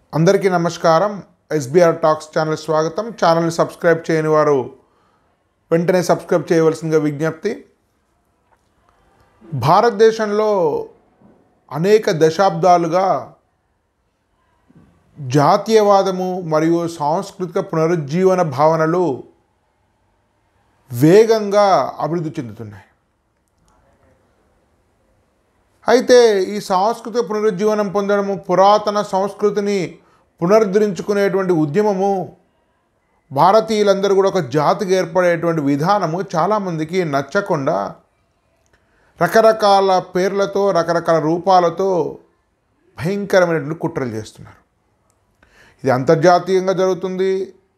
అందరికీ నమస్కారం SBR talks channel స్వాగతం ఛానల్ని సబ్స్క్రైబ్ చేయని వారు వెంటనే సబ్స్క్రైబ్ చేయవలసిందిగా విజ్ఞప్తి భారతదేశంలో అనేక దశాబ్దాలుగా జాతీయవాదము మరియు సాంస్కృతిక పునరుజ్జీవన భావనలు వేగంగా అభివృద్ధి చెందుతున్నాయి అయితే ఈ సాంస్కృతిక పునరుజ్జీవనం పొందడము పురాతన సంస్కృతిని పునరుద్ధరించుకునేటువంటి ఉద్యమము భారతీయులందరూ కూడా ఒక జాతికి ఏర్పడేటువంటి విధానము చాలామందికి నచ్చకుండా రకరకాల పేర్లతో రకరకాల రూపాలతో భయంకరమైనటువంటి కుట్రలు చేస్తున్నారు ఇది అంతర్జాతీయంగా జరుగుతుంది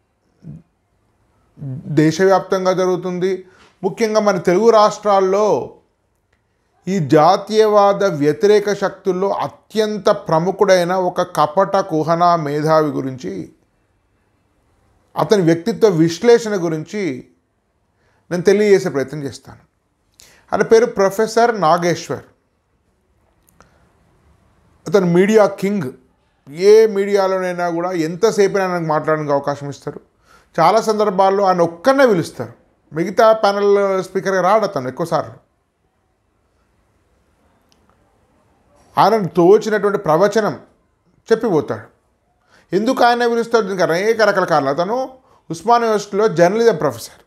దేశవ్యాప్తంగా జరుగుతుంది ముఖ్యంగా మన తెలుగు రాష్ట్రాల్లో ఈ జాతీయవాద వ్యతిరేక శక్తుల్లో అత్యంత ప్రముఖుడైన ఒక కపట కుహన మేధావి గురించి అతని వ్యక్తిత్వ విశ్లేషణ గురించి నేను తెలియజేసే ప్రయత్నం చేస్తాను ఆయన పేరు ప్రొఫెసర్ నాగేశ్వర్ అతను మీడియా కింగ్ ఏ మీడియాలోనైనా కూడా ఎంతసేపు ఆయనకు మాట్లాడడానికి అవకాశం ఇస్తారు చాలా సందర్భాల్లో ఆయన ఒక్కనే పిలుస్తారు మిగతా ప్యానల్ స్పీకర్గా రాడు అతను ఎక్కువసార్లు ఆయనను తోచినటువంటి ప్రవచనం చెప్పిపోతాడు ఎందుకు ఆయన పిలుస్తాడు దీనికి అనేక రకాల కారణాలు అతను ఉస్మాన్ యూనివర్సిటీలో జర్నలిజం ప్రొఫెసర్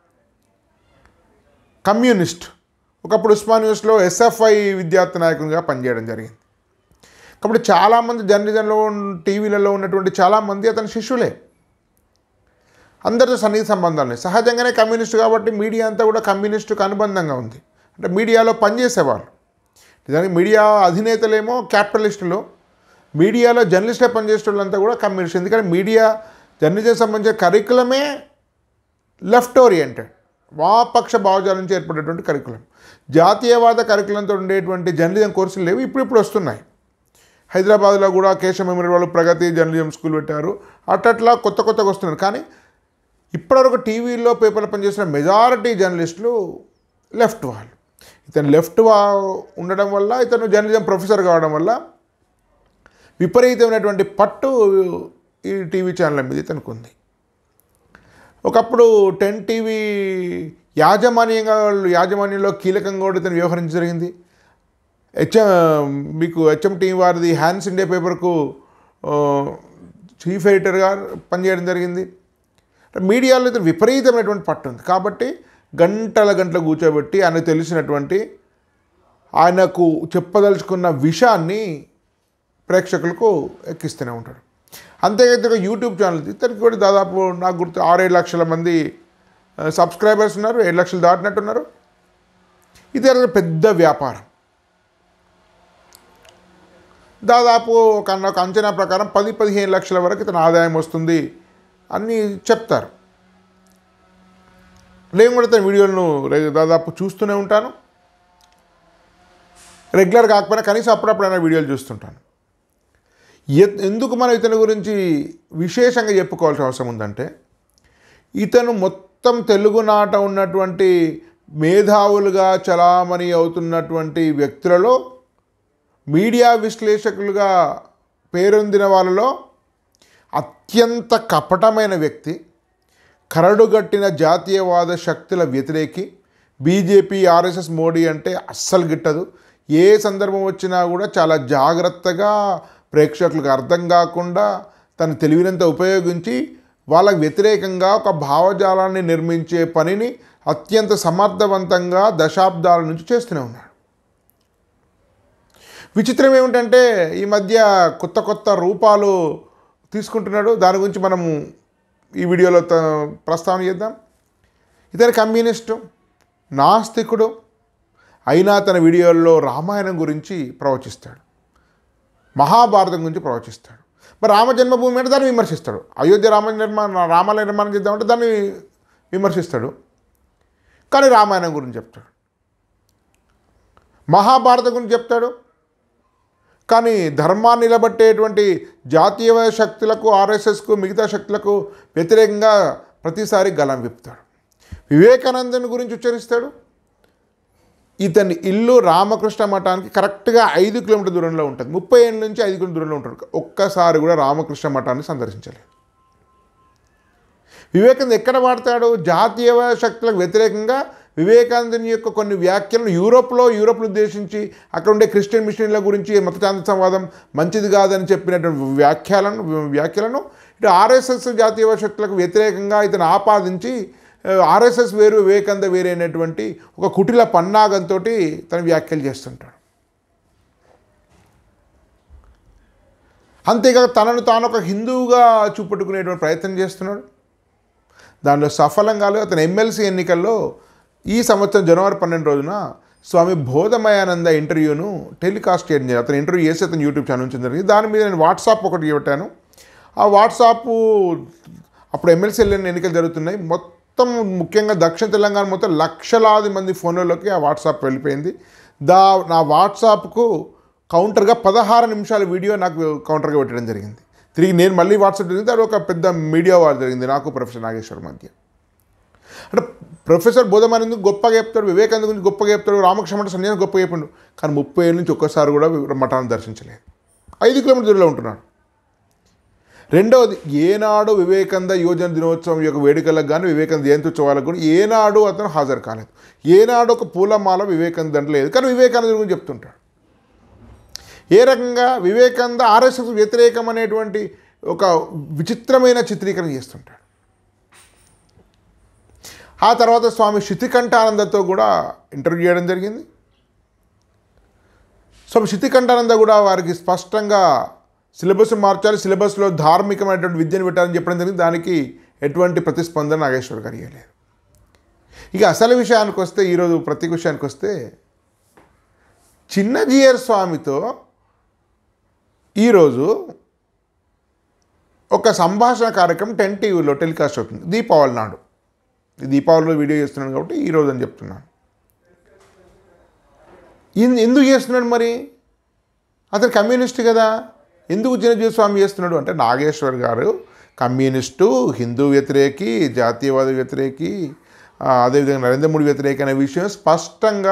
కమ్యూనిస్ట్ ఒకప్పుడు ఉస్మాన్ యూనివర్సిటీలో ఎస్ఎఫ్ఐ విద్యార్థి నాయకునిగా పనిచేయడం జరిగింది కాబట్టి చాలామంది జర్నలిజంలో ఉన్న- టీవీలలో ఉన్నటువంటి చాలామంది అతని శిష్యులే అందరితో సన్నిహిత సంబంధాలు ఉన్నాయి సహజంగానే కమ్యూనిస్ట్ కాబట్టి మీడియా అంతా కూడా కమ్యూనిస్టుకు అనుబంధంగా ఉంది అంటే మీడియాలో పనిచేసేవాళ్ళు నిజానికి మీడియా అధినేతలేమో క్యాపిటలిస్టులు మీడియాలో జర్నలిస్టే పనిచేసే వాళ్ళంతా కూడా కమ్యూనిస్ట్ ఎందుకంటే మీడియా జర్నలిజం సంబంధించిన కరికులమే లెఫ్ట్ ఓరియంటెడ్ వామపక్ష భావజాలం నుంచి ఏర్పడేటువంటి కరికులం జాతీయవాద కరికులంతో ఉండేటువంటి జర్నలిజం కోర్సులు లేవు ఇప్పుడు ఇప్పుడు వస్తున్నాయి హైదరాబాద్లో కూడా కేశవ మెమరీ వాళ్ళు ప్రగతి జర్నలిజం స్కూల్ పెట్టారు అట్లా కొత్త కొత్తగా వస్తున్నారు కానీ ఇప్పటివరకు టీవీలో పేపర్లో పనిచేసిన మెజారిటీ జర్నలిస్టులు లెఫ్ట్ వాళ్ళు ఇతను లెఫ్ట్ వా ఉండడం వల్ల ఇతను జర్నలిజం ప్రొఫెసర్ కావడం వల్ల విపరీతమైనటువంటి పట్టు ఈ టీవీ ఛానల్ మీద ఇతనికి ఉంది ఒకప్పుడు టెన్ టీవీ యాజమాన్యంగా వాళ్ళు యాజమాన్యంలో కీలకంగా కూడా ఇతను వ్యవహరించడం జరిగింది హెచ్ఎం మీకు హెచ్ఎం టీవీ వారిది హ్యాన్స్ ఇండియా పేపర్కు ఆ, చీఫ్ ఎడిటర్గా పనిచేయడం జరిగింది మీడియాలో ఇతను విపరీతమైనటువంటి పట్టు ఉంది కాబట్టి గంటల గంటలు కూర్చోబెట్టి ఆయనకు తెలిసినటువంటి ఆయనకు చెప్పదలుచుకున్న విషయాన్ని ప్రేక్షకులకు ఎక్కిస్తూనే ఉంటాడు అంతేకాదు ఒక యూట్యూబ్ ఛానల్ ఉంది. ఇతనికి కూడా దాదాపు నాకు గుర్తు ఆరేడు లక్షల మంది ఆ, సబ్స్క్రైబర్స్ ఉన్నారు ఏడు లక్షలు దాటినట్టున్నారు ఇది అతని పెద్ద వ్యాపారం దాదాపు ఒక అన్న- ఒక అంచనా ప్రకారం పది పదిహేను లక్షల వరకు ఇతను ఆదాయం వస్తుంది అని చెప్తారు నేను కూడా ఇతని వీడియోలను రె- దాదాపు చూస్తూనే ఉంటాను రెగ్యులర్ కాకపోయినా కనీసం అప్పుడప్పుడైనా వీడియోలు చూస్తుంటాను ఎ- ఎందుకు మనం ఇతని గురించి విశేషంగా చెప్పుకోవాల్సిన అవసరం ఉందంటే ఇతను మొత్తం తెలుగునాట ఉన్నటువంటి మేధావులుగా చలామణి అవుతున్నటువంటి వ్యక్తులలో మీడియా విశ్లేషకులుగా పేరొందిన వాళ్ళలో అత్యంత కపటమైన వ్యక్తి కరడుగట్టిన జాతీయవాద శక్తుల వ్యతిరేకి బీజేపీ ఆర్ఎస్ఎస్ మోడీ అంటే అస్సలు గిట్టదు ఏ సందర్భం వచ్చినా కూడా చాలా జాగ్రత్తగా ప్రేక్షకులకు అర్థం కాకుండా తన తెలివినంత ఉపయోగించి వాళ్ళకు వ్యతిరేకంగా ఒక భావజాలాన్ని నిర్మించే పనిని అత్యంత సమర్థవంతంగా దశాబ్దాల నుంచి చేస్తూనే ఉన్నాడు విచిత్రం ఏమిటంటే ఈ మధ్య కొత్త కొత్త రూపాలు తీసుకుంటున్నాడు దాని గురించి మనము ఈ వీడియోలో త- ప్రస్తావన చేద్దాం ఇతని కమ్యూనిస్టు నాస్తికుడు అయినా తన వీడియోల్లో రామాయణం గురించి ప్రవచిస్తాడు మహాభారతం గురించి ప్రవచిస్తాడు మరి రామ జన్మభూమి అంటే దాన్ని విమర్శిస్తాడు అయోధ్య రామ నిర్మాణ రామాలయ నిర్మాణం చేద్దామంటే దాన్ని విమర్శిస్తాడు కానీ రామాయణం గురించి చెప్తాడు మహాభారతం గురించి చెప్తాడు కానీ ధర్మాన్ని నిలబట్టేటువంటి జాతీయ శక్తులకు ఆర్ఎస్ఎస్కు మిగతా శక్తులకు వ్యతిరేకంగా ప్రతిసారి గలం విప్పుతాడు వివేకానందని గురించి ఉచ్చరిస్తాడు ఇతని ఇల్లు రామకృష్ణ మఠానికి కరెక్ట్గా ఐదు కిలోమీటర్ దూరంలో ఉంటుంది ముప్పై ఏళ్ళ నుంచి ఐదు కిలోమీటర్ దూరంలో ఉంటాడు ఒక్కసారి కూడా రామకృష్ణ మఠాన్ని సందర్శించలేదు వివేకానంద ఎక్కడ వాడతాడు జాతీయ శక్తులకు వ్యతిరేకంగా వివేకానందుని యొక్క కొన్ని వ్యాఖ్యలను యూరోప్లో యూరోప్ను ఉద్దేశించి అక్కడ ఉండే క్రిస్టియన్ మిషనరీల గురించి మతచాంత సంవాదం మంచిది కాదని చెప్పినటువంటి వ్యాఖ్యలను వ్యాఖ్యలను ఇటు ఆర్ఎస్ఎస్ జాతీయ శక్తులకు వ్యతిరేకంగా ఇతను ఆపాదించి ఆర్ఎస్ఎస్ వేరు వివేకానంద వేరు అయినటువంటి ఒక కుటిల పన్నాగంతో తన వ్యాఖ్యలు చేస్తుంటాడు అంతేకాక తనను తాను ఒక హిందువుగా చూపెట్టుకునేటువంటి ప్రయత్నం చేస్తున్నాడు దానిలో సఫలం కాలేదు అతను ఎమ్మెల్సీ ఎన్నికల్లో ఈ సంవత్సరం జనవరి పన్నెండు రోజున స్వామి బోధమయానంద ఇంటర్వ్యూను టెలికాస్ట్ చేయడం జరిగింది అతను ఇంటర్వ్యూ చేసి అతను యూట్యూబ్ ఛానల్ నుంచి జరిగింది దాని మీద నేను వాట్సాప్ ఒకటి పెట్టాను ఆ వాట్సాప్ అప్పుడు ఎమ్మెల్సీ ఎన్నికలు జరుగుతున్నాయి మొత్తం ముఖ్యంగా దక్షిణ తెలంగాణ మొత్తం లక్షలాది మంది ఫోన్లలోకి ఆ వాట్సాప్ వెళ్ళిపోయింది దా నా వాట్సాప్కు కౌంటర్గా పదహారు నిమిషాల వీడియో నాకు కౌంటర్గా పెట్టడం జరిగింది తిరిగి నేను మళ్ళీ వాట్సాప్ జరిగింది అది ఒక పెద్ద మీడియా వార్ జరిగింది నాకు ప్రొఫెసర్ నాగేశ్వర్ మధ్య అంటే ప్రొఫెసర్ బోధమానంద్ గొప్పగా చెప్తాడు వివేకానంద గురించి గొప్పగా చెప్తాడు రామకృష్ణ మఠ సన్యాసం గొప్పగా చెప్పిండు కానీ ముప్పై ఏళ్ళ నుంచి ఒక్కసారి కూడా మఠాన్ని దర్శించలేదు ఐదు కిలోమీటర్ దూరంలో ఉంటున్నాడు రెండవది ఏనాడు వివేకానంద యువజన దినోత్సవం యొక్క వేడుకలకు కానీ వివేకానంద జయంతి ఉత్సవాలకు కూడా ఏనాడు అతను హాజరు కాలేదు ఏనాడు ఒక పూలమాల వివేకానంద అంటే లేదు కానీ వివేకానంద గురించి చెప్తుంటాడు ఏ రకంగా వివేకానంద ఆర్ఎస్ఎస్ వ్యతిరేకం అనేటువంటి ఒక విచిత్రమైన చిత్రీకరణ చేస్తుంటాడు ఆ తర్వాత స్వామి శృతికంఠానందతో కూడా ఇంటర్వ్యూ చేయడం జరిగింది స్వామి శృతికంఠానంద కూడా వారికి స్పష్టంగా సిలబస్ మార్చాలి సిలబస్లో ధార్మికమైనటువంటి విద్యను పెట్టాలని చెప్పడం జరిగింది దానికి ఎటువంటి ప్రతిస్పందన నాగేశ్వర్ గారు ఇవ్వలేదు ఇక అసలు విషయానికి వస్తే ఈరోజు ప్రతి విషయానికి వస్తే చిన్నజీయర్ స్వామితో ఈరోజు ఒక సంభాషణ కార్యక్రమం టెన్ టీవీలో టెలికాస్ట్ అవుతుంది దీపావళి నాడు ఈ దీపావళిలో వీడియో చేస్తున్నాను కాబట్టి ఈరోజు అని చెప్తున్నాను ఇన్- ఎందుకు చేస్తున్నాడు మరి అతను కమ్యూనిస్ట్ కదా ఎందుకు చిన్నజీవి స్వామి చేస్తున్నాడు అంటే నాగేశ్వర్ గారు కమ్యూనిస్టు హిందూ వ్యతిరేకి జాతీయవాద వ్యతిరేకి ఆ, అదేవిధంగా నరేంద్ర మోడీ వ్యతిరేకి అనే విషయం స్పష్టంగా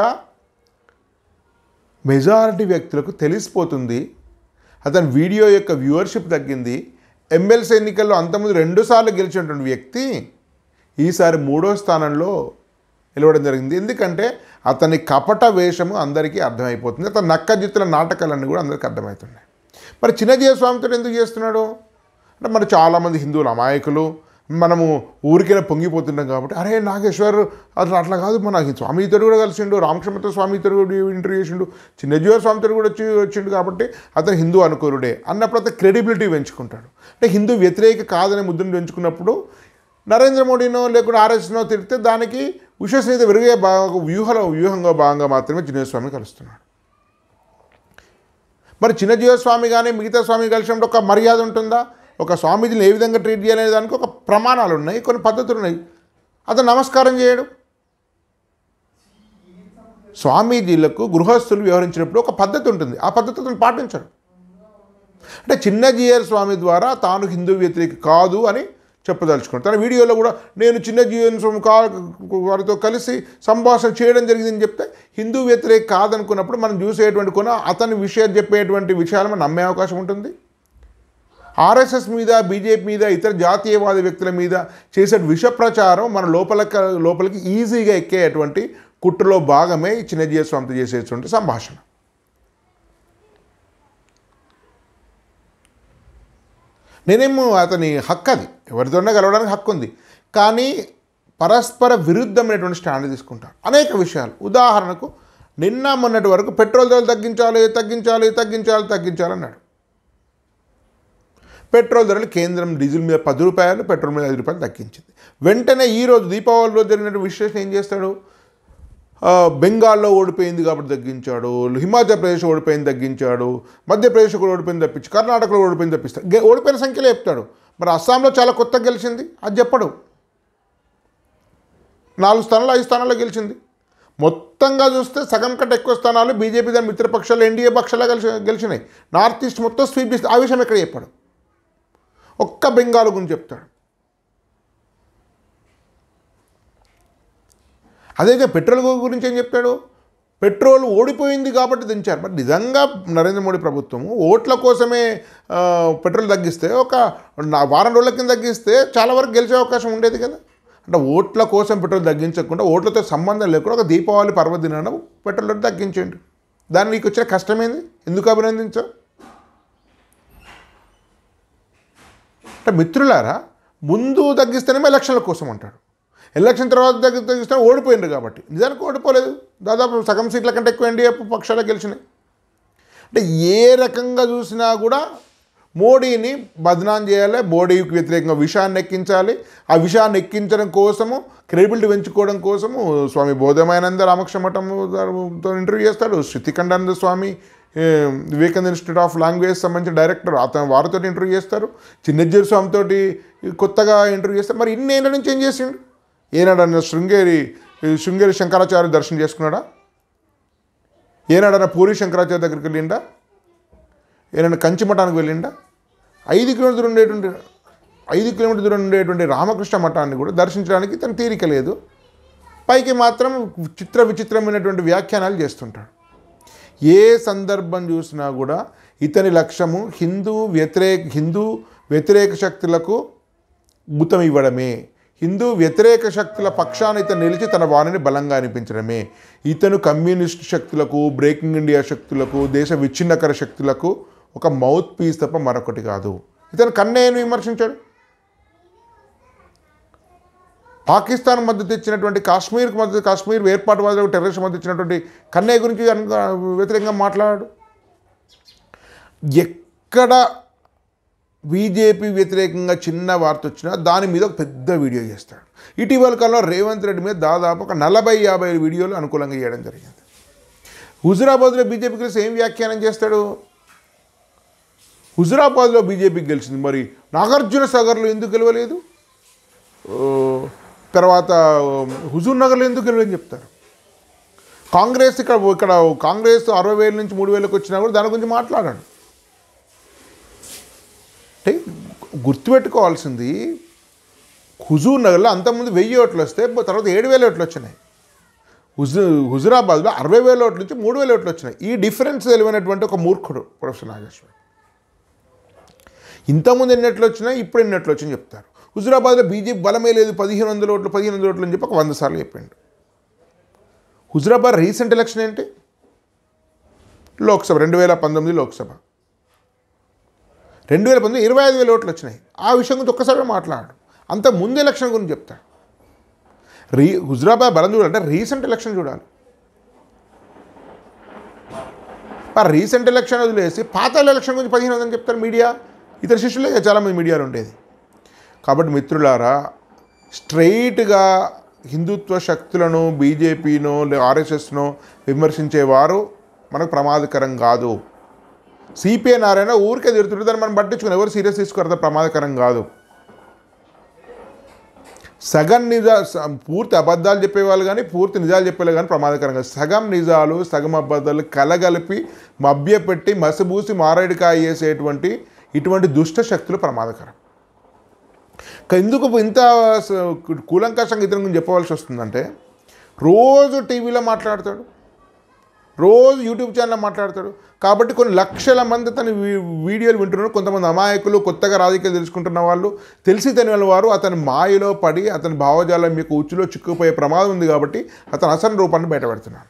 మెజారిటీ వ్యక్తులకు తెలిసిపోతుంది అతని వీడియో యొక్క వ్యూవర్షిప్ తగ్గింది ఎమ్మెల్సీ ఎన్నికల్లో అంతకుముందు రెండుసార్లు గెలిచినటువంటి వ్యక్తి ఈసారి మూడో స్థానంలో నిలవడం జరిగింది ఎందుకంటే అతని కపట వేషము అందరికీ అర్థమైపోతుంది అతని నక్కజిత్తుల నాటకాలన్నీ కూడా అందరికీ అర్థమవుతున్నాయి మరి చిన్నజీవ స్వామితో ఎందుకు చేస్తున్నాడు అంటే మరి చాలామంది హిందువులు అమాయకులు మనము ఊరికైనా పొంగిపోతున్నాం కాబట్టి అరే నాగేశ్వర్ అట్లా అట్లా కాదు మన స్వామితో కూడా కలిసిండు రామకృష్ణతో స్వామితో కూడా ఇంటర్వ్యూ చేసిండు చిన్నజీవ స్వామితో కూడా వచ్చి వచ్చిండు కాబట్టి అతను హిందూ అనుకూరుడే అన్నప్పుడు అతను క్రెడిబిలిటీ పెంచుకుంటాడు అంటే హిందూ వ్యతిరేక కాదనే ముద్రను పెంచుకున్నప్పుడు నరేంద్ర మోడీనో లేకుంటే ఆర్ఎస్నో తిరిగితే దానికి విశ్వసనీయత పెరిగే బాగా వ్యూహంలో వ్యూహంగా భాగంగా మాత్రమే చిన్నస్వామి కలుస్తున్నాడు మరి చిన్నజీవ స్వామి కానీ మిగతా స్వామి కలిసినప్పుడు ఒక మర్యాద ఉంటుందా ఒక స్వామీజీని ఏ విధంగా ట్రీట్ చేయాలనే దానికి ఒక ప్రమాణాలు ఉన్నాయి కొన్ని పద్ధతులు ఉన్నాయి అతను నమస్కారం చేయడు స్వామీజీలకు గృహస్థులు వ్యవహరించినప్పుడు ఒక పద్ధతి ఉంటుంది ఆ పద్ధతి అతను పాటించడు అంటే చిన్నజీయర్ స్వామి ద్వారా తాను హిందూ వ్యతిరేక కాదు అని చెప్పదలుచుకున్నాడు తన వీడియోలో కూడా నేను చిన్నజీవన్ స్వామి కా వారితో కలిసి సంభాషణ చేయడం జరిగిందని చెప్తే హిందూ వ్యతిరేక కాదనుకున్నప్పుడు మనం చూసేటువంటి కొన అతని విషయం చెప్పేటువంటి విషయాలు మనం నమ్మే అవకాశం ఉంటుంది ఆర్ఎస్ఎస్ మీద బీజేపీ మీద ఇతర జాతీయవాద వ్యక్తుల మీద చేసే విష ప్రచారం మన లోపల లోపలికి ఈజీగా ఎక్కేటువంటి కుట్రలో భాగమే ఈ చిన్నజీవ స్వామితో చేసేటువంటి సంభాషణ నేనేమో అతని హక్కు అది ఎవరితోనే కలవడానికి హక్కు ఉంది కానీ పరస్పర విరుద్ధమైనటువంటి స్టాండ్ తీసుకుంటారు అనేక విషయాలు ఉదాహరణకు నిన్న మొన్నటి వరకు పెట్రోల్ ధరలు తగ్గించాలి తగ్గించాలి తగ్గించాలి తగ్గించాలి అన్నాడు పెట్రోల్ ధరలు కేంద్రం డీజిల్ మీద పది రూపాయలు పెట్రోల్ మీద ఐదు రూపాయలు తగ్గించింది వెంటనే ఈరోజు దీపావళిలో జరిగిన విశ్లేషణ ఏం చేస్తాడు ఆ, బెంగాల్లో ఓడిపోయింది కాబట్టి తగ్గించాడు హిమాచల్ ప్రదేశ్ ఓడిపోయింది తగ్గించాడు మధ్యప్రదేశ్ కూడా ఓడిపోయింది తప్పించి కర్ణాటకలో ఓడిపోయింది తప్పిస్తాడు గె- ఓడిపోయిన సంఖ్యలో చెప్తాడు మరి అస్సాంలో చాలా కొత్తగా గెలిచింది అది చెప్పడు నాలుగు స్థానాలు ఐదు స్థానాల్లో గెలిచింది మొత్తంగా చూస్తే సగం కంటే ఎక్కువ స్థానాలు బీజేపీ దాని మిత్రపక్షాలు ఎన్డీఏ పక్షాలు గెలిచి గెలిచినాయి నార్త్ ఈస్ట్ మొత్తం స్వీప్ చేసి ఆ విషయం ఎక్కడ చెప్పాడు ఒక్క బెంగాల్ గురించి చెప్తాడు అదే పెట్రోల్ గురించి ఏం చెప్తాడు పెట్రోల్ ఓడిపోయింది కాబట్టి దించారు బట్ నిజంగా నరేంద్ర మోడీ ప్రభుత్వము ఓట్ల కోసమే ఆ, పెట్రోల్ తగ్గిస్తే ఒక నా- వారం రోజుల కింద తగ్గిస్తే చాలా వరకు గెలిచే అవకాశం ఉండేది కదా అంటే ఓట్ల కోసం పెట్రోల్ తగ్గించకుండా ఓట్లతో సంబంధం లేకుండా ఒక దీపావళి పర్వదినాన పెట్రోల్ రేటు తగ్గించండి దాన్ని నీకు వచ్చిన కష్టమేంది ఎందుకు అభినందించావు అంటే మిత్రులారా ముందు తగ్గిస్తేనేమో ఎలక్షన్ల కోసం అంటాడు ఎలక్షన్ తర్వాత తగ్గి తగ్గిస్తే ఓడిపోయిండ్రు కాబట్టి నిజానికి ఓడిపోలేదు దాదాపు సగం సీట్ల కంటే ఎక్కువ ఎన్డీఏ పక్షాలు గెలిచినాయి అంటే ఏ రకంగా చూసినా కూడా మోడీని బదనాం చేయాలి మోడీకి వ్యతిరేకంగా విషయాన్ని ఎక్కించాలి ఆ విషయాన్ని ఎక్కించడం కోసము క్రెడిబిలిటీ పెంచుకోవడం కోసము స్వామి బోధమానంద రామకృష్ణ మఠంతో ఇంటర్వ్యూ చేస్తాడు శృతికండానంద స్వామి ఏ, వివేకానంద ఇన్స్టిట్యూట్ ఆఫ్ లాంగ్వేజ్ సంబంధించిన డైరెక్టర్ అతను వారితో ఇంటర్వ్యూ చేస్తారు చిన్నజ్జీర్ స్వామితో కొత్తగా ఇంటర్వ్యూ చేస్తారు మరి ఇన్ని ఏళ్ళ నుంచి ఏం చేసిండు ఏనాడన్న శృంగేరి శృంగేరి శంకరాచార్య దర్శనం చేసుకున్నాడా ఏనాడన్నా పూరి శంకరాచార్య దగ్గరికి వెళ్ళిండా ఏదైనా కంచి మఠానికి వెళ్ళిండా ఐదు కిలోమీటర్ దూరం ఉండేటువంటి ఐదు కిలోమీటర్ దూరం ఉండేటువంటి రామకృష్ణ మఠాన్ని కూడా దర్శించడానికి తన తీరిక లేదు పైకి మాత్రం చిత్ర విచిత్రమైనటువంటి వ్యాఖ్యానాలు చేస్తుంటాడు ఏ సందర్భం చూసినా కూడా ఇతని లక్ష్యము హిందూ వ్యతిరేక హిందూ వ్యతిరేక శక్తులకు భూతం ఇవ్వడమే హిందూ వ్యతిరేక శక్తుల పక్షాన ఇతను నిలిచి తన వాణిని బలంగా అనిపించడమే ఇతను కమ్యూనిస్ట్ శక్తులకు బ్రేకింగ్ ఇండియా శక్తులకు దేశ విచ్ఛిన్నకర శక్తులకు ఒక మౌత్ పీస్ తప్ప మరొకటి కాదు ఇతను కన్నయ్యను విమర్శించాడు పాకిస్తాన్ మద్దతు ఇచ్చినటువంటి కాశ్మీర్కి మద్దతు కాశ్మీర్ ఏర్పాటువాదులకు టెర్రరిస్ట్ మద్దతు ఇచ్చినటువంటి కన్నయ్య గురించి కనుక వ్యతిరేకంగా మాట్లాడాడు ఎక్కడ బీజేపీ వ్యతిరేకంగా చిన్న వార్త వచ్చినా దాని మీద ఒక పెద్ద వీడియో చేస్తాడు ఇటీవల కాలంలో రేవంత్ రెడ్డి మీద దాదాపు ఒక నలభై యాభై వీడియోలు అనుకూలంగా చేయడం జరిగింది హుజురాబాద్లో బీజేపీ కలిసి ఏం వ్యాఖ్యానం చేస్తాడు హుజురాబాద్లో బీజేపీకి గెలిచింది మరి నాగార్జున సాగర్లో ఎందుకు గెలవలేదు ఓ, తర్వాత హుజూర్ నగర్లో ఎందుకు గెలవని చెప్తారు కాంగ్రెస్ ఇక్కడ ఇక్కడ కాంగ్రెస్ అరవై వేల నుంచి మూడు వేలకు వచ్చినా కూడా దాని గురించి మాట్లాడాడు అంటే గుర్తుపెట్టుకోవాల్సింది హుజూర్ నగర్లో అంతకుముందు వెయ్యి ఓట్లు వస్తే తర్వాత ఏడు వేల ఓట్లు వచ్చినాయి హుజు హుజురాబాద్లో అరవై వేల ఓట్ల నుంచి మూడు వేల ఓట్లు వచ్చినాయి ఈ డిఫరెన్స్ తెలివైనటువంటి ఒక మూర్ఖుడు ప్రొఫెసర్ నాగేశ్వర్ ఇంతకుముందు ఎన్నట్లు వచ్చినాయి ఇప్పుడు ఎన్నట్లు వచ్చినాయి చెప్తారు హుజురాబాద్లో బీజేపీ బలమే లేదు పదిహేను వందల ఓట్లు పదిహేను వందల ఓట్లు అని చెప్పి ఒక వంద సార్లు చెప్పిండు హుజురాబాద్ రీసెంట్ ఎలక్షన్ ఏంటి లోక్సభ రెండు వేల పంతొమ్మిది లోక్సభ రెండు వేల పంతొమ్మిది ఇరవై ఐదు వేల ఓట్లు వచ్చినాయి ఆ విషయం గురించి ఒక్కసారి మాట్లాడు అంత ముందు ఎలక్షన్ గురించి చెప్తాడు రీ హుజురాబాద్ బలం చూడాలంటే రీసెంట్ ఎలక్షన్ చూడాలి ఆ రీసెంట్ ఎలక్షన్ వదిలేసి పాత ఎలక్షన్ గురించి పదిహేను వందలు చెప్తారు మీడియా ఇతర శిష్యులే కదా చాలామంది మీడియాలో ఉండేది కాబట్టి మిత్రులారా స్ట్రైట్గా హిందుత్వ శక్తులను బీజేపీనో ఆర్ఎస్ఎస్నో విమర్శించేవారు మనకు ప్రమాదకరం కాదు సిపిఐ నారాయణ ఊరికే తిరుగుతుంటే దాన్ని మనం పట్టించుకుని ఎవరు సీరియస్ తీసుకోరు ప్రమాదకరం కాదు సగం నిజా స- పూర్తి అబద్ధాలు చెప్పేవాళ్ళు కానీ పూర్తి నిజాలు చెప్పేవాళ్ళు కానీ ప్రమాదకరం కాదు సగం నిజాలు సగం అబద్ధాలు కలగలిపి మభ్యపెట్టి మసిబూసి మారేడుకాయ చేసేటువంటి ఇటువంటి దుష్ట శక్తులు ప్రమాదకరం క- ఎందుకు ఇంత స- కూలంకషంగా ఇతని గురించి చెప్పవలసి వస్తుందంటే రోజు టీవీలో మాట్లాడతాడు రోజు యూట్యూబ్ ఛానల్లో మాట్లాడతాడు కాబట్టి కొన్ని లక్షల మంది తన వీ- వీడియోలు వింటున్నారు కొంతమంది అమాయకులు కొత్తగా రాజకీయాలు తెలుసుకుంటున్న వాళ్ళు తెలిసి తెలియని వారు అతని మాయలో పడి అతని భావజాలం మీకు ఉచ్చులో చిక్కుపోయే ప్రమాదం ఉంది కాబట్టి అతని అసలు రూపాన్ని బయటపెడుతున్నాడు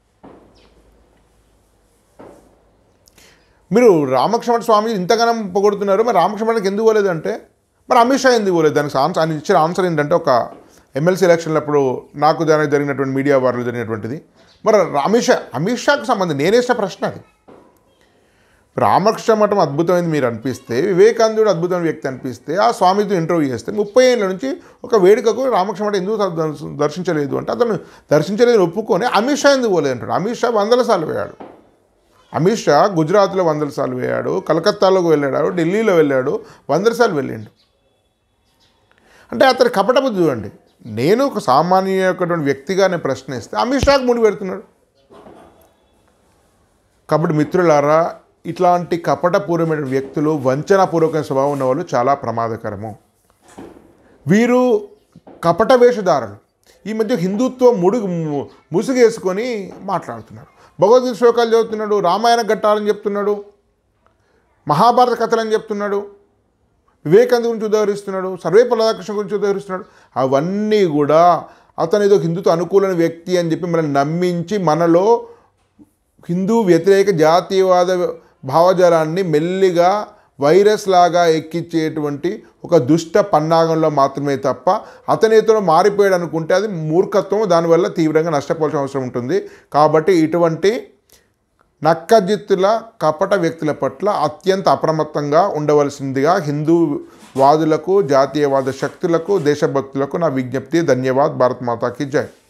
మీరు రామకృష్ణ స్వామి ఇంతగానం పొగడుతున్నారు మరి రామకృష్ణకి ఎందుకు పోలేదు అంటే మరి అమిత్ షా ఎందుకు పోలేదు దానికి ఆన్సర్ ఆయన ఇచ్చిన ఆన్సర్ ఏంటంటే ఒక ఎమ్మెల్సీ ఎలక్షన్లప్పుడు నాకు దానికి జరిగినటువంటి మీడియా వారిలో జరిగినటువంటిది మరి అమిత్ షా అమిత్ షాకు సంబంధించి నేనేసిన ప్రశ్న అది రామకృష్ణ మఠం అద్భుతమైంది మీరు అనిపిస్తే వివేకానందుడు అద్భుతమైన వ్యక్తి అనిపిస్తే ఆ స్వామితో ఇంటర్వ్యూ చేస్తే ముప్పై ఏళ్ళ నుంచి ఒక వేడుకకు రామకృష్ణ మఠం ఎందుకు దర్శ- దర్శించలేదు అంటే అతను దర్శించలేదు ఒప్పుకొని అమిత్ షా ఎందుకు పోలేదు అంటాడు అమిత్ షా వందల సార్లు పోయాడు అమిత్ షా గుజరాత్లో వందల సార్లు వెళ్ళాడు కలకత్తాలోకి వెళ్ళాడు ఢిల్లీలో వెళ్ళాడు వందల సార్లు వెళ్ళిండు అంటే అతని కపట బుద్ధి చూడండి నేను ఒక సామాన్యటువంటి వ్యక్తిగా నేను ప్రశ్నిస్తే అమిత్ షాకు ముడి పెడుతున్నాడు కాబట్టి మిత్రులారా ఇట్లాంటి కపటపూర్వమైన వ్యక్తులు వంచనాపూర్వకమైన స్వభావం ఉన్న వాళ్ళు చాలా ప్రమాదకరము వీరు కపట వేషధారులు ఈ మధ్య హిందుత్వం ముడుగు ము- ముసుగేసుకొని మాట్లాడుతున్నాడు భగవద్గీత శ్లోకాలు చదువుతున్నాడు రామాయణ ఘట్టాలని చెప్తున్నాడు మహాభారత కథలని చెప్తున్నాడు వివేకానంద గురించి ఉదాహరిస్తున్నాడు సర్వేపల్లి రాధాకృష్ణ గురించి ఉదాహరిస్తున్నాడు అవన్నీ కూడా అతను ఏదో హిందుత్వ అనుకూలమైన వ్యక్తి అని చెప్పి మనల్ని నమ్మించి మనలో హిందూ వ్యతిరేక జాతీయవాద భావజాలాన్ని మెల్లిగా వైరస్ లాగా ఎక్కించేటువంటి ఒక దుష్ట పన్నాగంలో మాత్రమే తప్ప అతనితో మారిపోయాడు అనుకుంటే అది మూర్ఖత్వం దానివల్ల తీవ్రంగా నష్టపోవాల్సిన అవసరం ఉంటుంది కాబట్టి ఇటువంటి నక్కజిత్తుల కపట వ్యక్తుల పట్ల అత్యంత అప్రమత్తంగా ఉండవలసిందిగా హిందూ వాదులకు జాతీయవాద శక్తులకు దేశభక్తులకు నా విజ్ఞప్తి ధన్యవాద్ భారత్ మాతాకి జై